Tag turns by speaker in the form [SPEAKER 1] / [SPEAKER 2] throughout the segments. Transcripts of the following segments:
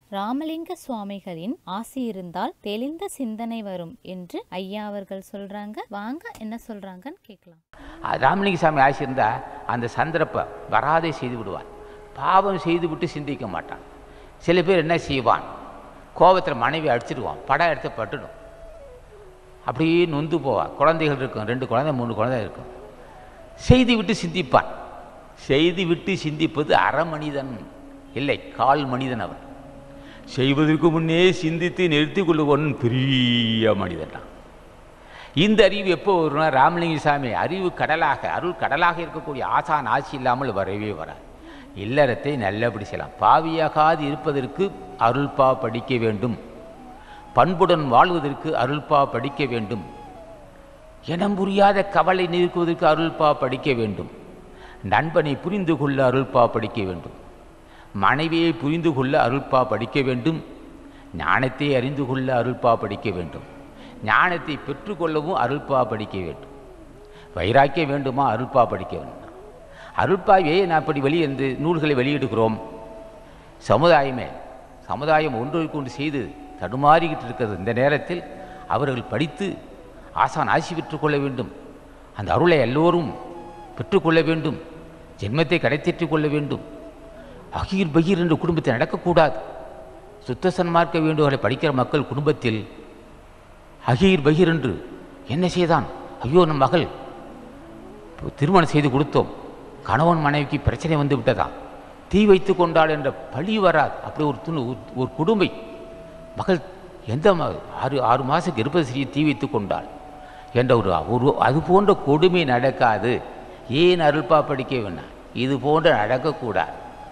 [SPEAKER 1] ராமலிங்க சுவாமிகளின் ஆசி இருந்தால் தெளிந்த சிந்தனை வரும் என்று ஐயா அவர்கள் சொல்றாங்க வாங்க என்ன சொல்றாங்கன்னு கேட்கலாம்
[SPEAKER 2] அது ராமலிங்க சாமி ஆசி இருந்தால் அந்த சந்தர்ப்ப வராதே செய்து விடுவான் பாவம் செய்து விட்டு சிந்திக்க மாட்டான் சில பேர் என்ன செய்வான் கோபத்தில் மனைவி அடிச்சிடுவான் படம் எடுத்து பட்டுடும் அப்படியே நொந்து போவான் குழந்தைகள் இருக்கும் ரெண்டு குழந்தை மூணு குழந்தை இருக்கும் செய்தி விட்டு சிந்திப்பான் செய்தி விட்டு சிந்திப்பது அற மனிதன் இல்லை கால் மனிதன் அவன் செய்வதற்கு முன்னே சிந்தித்து நிறுத்தி கொள்ளுவன் பெரிய மனிதன் தான் இந்த அறிவு எப்போ வரும்னா ராமலிங்க சாமி அறிவு கடலாக அருள் கடலாக இருக்கக்கூடிய ஆசான் ஆட்சி இல்லாமல் வரவே வராது இல்லறத்தை நல்லபடி செய்யலாம் பாவியாகாது இருப்பதற்கு அருள்பா படிக்க வேண்டும் பண்புடன் வாழ்வதற்கு அருள்பா படிக்க வேண்டும் இனம் புரியாத கவலை நீக்குவதற்கு அருள்பா படிக்க வேண்டும் நண்பனை புரிந்து கொள்ள அருள்பா படிக்க வேண்டும் மனைவியை புரிந்து கொள்ள அருள்பா படிக்க வேண்டும் ஞானத்தை அறிந்து கொள்ள அருள்பா படிக்க வேண்டும் ஞானத்தை பெற்றுக்கொள்ளவும் அருள்பா படிக்க வேண்டும் வைராக்கியம் வேண்டுமா அருள்பா படிக்க வேண்டும் அருள்பாவே நான் இப்படி வெளியிருந்து நூல்களை வெளியிடுகிறோம் சமுதாயமே சமுதாயம் ஒன்றுக்கு ஒன்று செய்து தடுமாறிக்கிட்டு இருக்கிறது இந்த நேரத்தில் அவர்கள் படித்து ஆசான் ஆசி பெற்றுக்கொள்ள வேண்டும் அந்த அருளை எல்லோரும் பெற்றுக்கொள்ள வேண்டும் ஜென்மத்தை கடைத்தேற்றிக் கொள்ள வேண்டும் அகீர் பகீர் என்று குடும்பத்தில் நடக்கக்கூடாது சுத்த சன்மார்க்க வேண்டுகளை படிக்கிற மக்கள் குடும்பத்தில் அகீர் பகீர் என்று என்ன செய்தான் ஐயோ நம் மகள் திருமணம் செய்து கொடுத்தோம் கணவன் மனைவிக்கு பிரச்சனை வந்து விட்டதா தீ வைத்து கொண்டாள் என்ற பழி வராது அப்படி ஒரு துணு ஒரு கொடுமை மகள் எந்த ம- ஆறு ஆறு மாதம் கர்ப்பசிரியை தீ வைத்து கொண்டாள் என்ற ஒரு ஒரு அது போன்ற கொடுமை நடக்காது ஏன் அருள்பா படிக்க வேண்டாம் இது போன்ற நடக்கக்கூடாது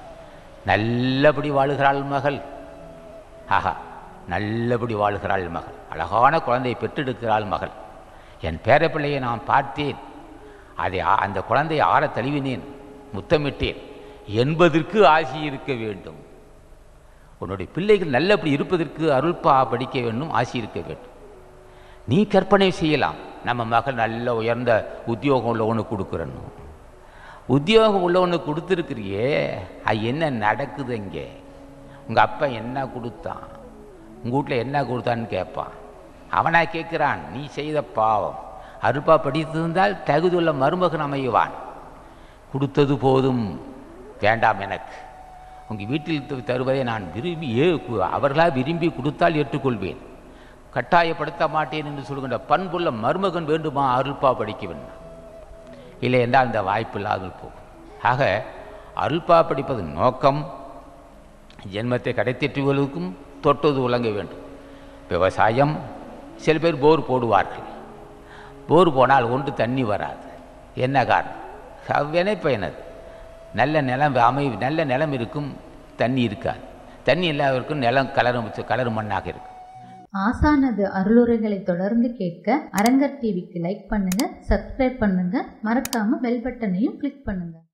[SPEAKER 2] நல்லபடி வாழுகிறாள் மகள் ஆஹா நல்லபடி வாழ்கிறாள் மகள் அழகான குழந்தையை பெற்றெடுக்கிறாள் மகள் என் பேரப்பிள்ளையை நான் பார்த்தேன் அதை ஆ- அந்த குழந்தையை ஆற தழுவினேன் முத்தமிட்டேன் என்பதற்கு ஆசி இருக்க வேண்டும் உன்னுடைய பிள்ளைகள் நல்லபடி இருப்பதற்கு அருள்பா படிக்க வேண்டும் ஆசி இருக்க வேண்டும் நீ கற்பனை செய்யலாம் நம்ம மகள் நல்ல உயர்ந்த உத்தியோகம் உள்ளவனுக்கு கொடுக்குறன்னு உத்தியோகம் உள்ளவனுக்கு கொடுத்துருக்குறியே அது என்ன நடக்குது இங்கே உங்கள் அப்பா என்ன கொடுத்தான் உங்கள் வீட்டில் என்ன கொடுத்தான்னு கேட்பான் அவனா கேட்குறான் நீ செய்த பாவம் அருப்பா படித்திருந்தால் தகுதியுள்ள மருமகன் அமையுவான் கொடுத்தது போதும் வேண்டாம் எனக்கு உங்கள் வீட்டில் த- தருவதை நான் விரும்பி ஏ அவர்களாக விரும்பி கொடுத்தால் ஏற்றுக்கொள்வேன் கட்டாயப்படுத்த மாட்டேன் என்று சொல்கின்ற பண்புள்ள மருமகன் வேண்டுமா அருள்பா படிக்க வேண்டும் இல்லை என்றால் இந்த வாய்ப்பு இல்லாமல் போகும் ஆக அருள்பா படிப்பதன் நோக்கம் ஜென்மத்தை கடைத்தேற்றுவதற்கும் தொட்டது உலங்க வேண்டும் விவசாயம் சில பேர் போர் போடுவார்கள் போர் போனால் ஒன்று தண்ணி வராது என்ன காரணம் வினைப்பயனது நல்ல நிலம் அமை நல்ல நிலம் இருக்கும் தண்ணி இருக்காது தண்ணி இல்லாதவருக்கும் நிலம் கலரும் கலர் மண்ணாக இருக்கும்
[SPEAKER 1] ஆசானது அருளுரைகளை தொடர்ந்து கேட்க அரங்கர் டிவிக்கு லைக் பண்ணுங்க சப்ஸ்கிரைப் பண்ணுங்க மறக்காம பெல் பட்டனையும் கிளிக் பண்ணுங்க